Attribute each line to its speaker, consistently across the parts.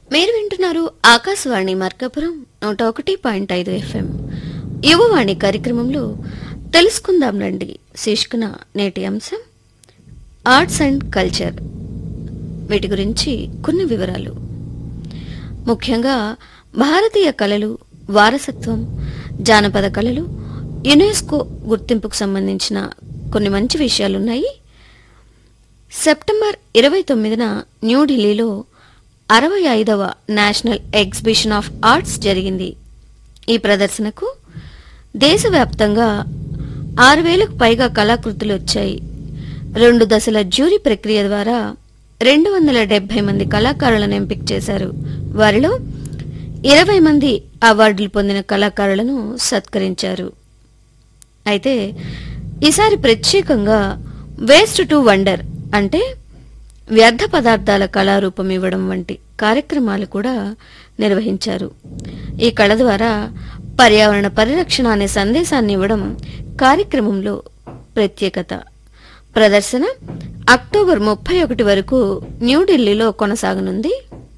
Speaker 1: మీరు వింటున్నారు ఆకాశవాణి మార్కాపురం నూట ఒకటి పాయింట్ ఐదు ఎఫ్ఎం యువవాణి కార్యక్రమంలో తెలుసుకుందాం రండి శీర్షికన నేటి అంశం ఆర్ట్స్ అండ్ కల్చర్ వీటి గురించి కొన్ని వివరాలు ముఖ్యంగా భారతీయ కళలు వారసత్వం జానపద కళలు యునెస్కో గుర్తింపుకు సంబంధించిన కొన్ని మంచి విషయాలున్నాయి సెప్టెంబర్ ఇరవై తొమ్మిదిన న్యూఢిల్లీలో అరవై ఐదవ నేషనల్ ఎగ్జిబిషన్ ఆఫ్ ఆర్ట్స్ జరిగింది ఈ ప్రదర్శనకు దేశవ్యాప్తంగా ఆరు వేలకు పైగా కళాకృతులు వచ్చాయి రెండు దశల జ్యూరీ ప్రక్రియ ద్వారా రెండు వందల డెబ్బై మంది కళాకారులను ఎంపిక చేశారు వారిలో ఇరవై మంది అవార్డులు పొందిన కళాకారులను సత్కరించారు అయితే ఈసారి ప్రత్యేకంగా వేస్ట్ టు వండర్ అంటే వ్యర్థ పదార్థాల కళారూపం ఇవ్వడం వంటి కార్యక్రమాలు కూడా నిర్వహించారు ఈ కళ ద్వారా పర్యావరణ పరిరక్షణ అనే సందేశాన్ని ఇవ్వడం కార్యక్రమంలో ప్రత్యేకత ప్రదర్శన అక్టోబర్ ముప్పై ఒకటి వరకు న్యూఢిల్లీలో కొనసాగనుంది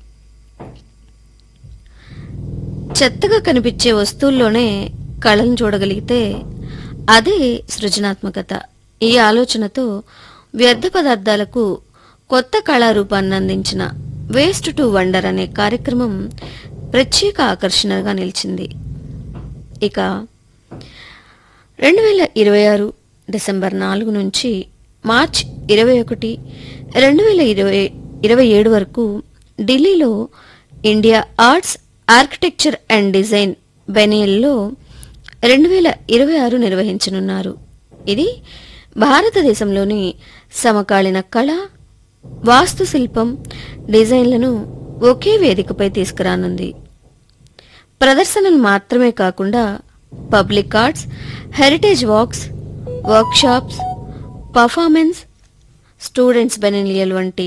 Speaker 1: చెత్తగా కనిపించే వస్తువుల్లోనే కళను చూడగలిగితే అదే సృజనాత్మకత ఈ ఆలోచనతో వ్యర్థ పదార్థాలకు కొత్త కళారూపాన్ని అందించిన వేస్ట్ టు వండర్ అనే కార్యక్రమం ప్రత్యేక ఆకర్షణగా నిలిచింది ఇక రెండు వేల ఇరవై ఆరు డిసెంబర్ నాలుగు నుంచి మార్చ్ ఇరవై ఒకటి రెండు వేల ఇరవై ఇరవై ఏడు వరకు ఢిల్లీలో India arts architecture and design బెనియల్లో రెండు వేల ఇరవై ఆరు నిర్వహించనున్నారు ఇది భారతదేశంలోని సమకాలీన కళ వాస్తుశిల్పం డిజైన్లను ఒకే వేదికపై తీసుకురానుంది ప్రదర్శనలు మాత్రమే కాకుండా public arts heritage walks workshops performance students biennale వంటి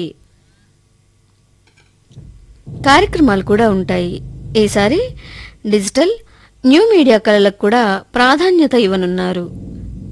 Speaker 1: కార్యక్రమాలు కూడా ఉంటాయి ఈసారి డిజిటల్ న్యూ మీడియా కళలకు కూడా ప్రాధాన్యత ఇవ్వనున్నారు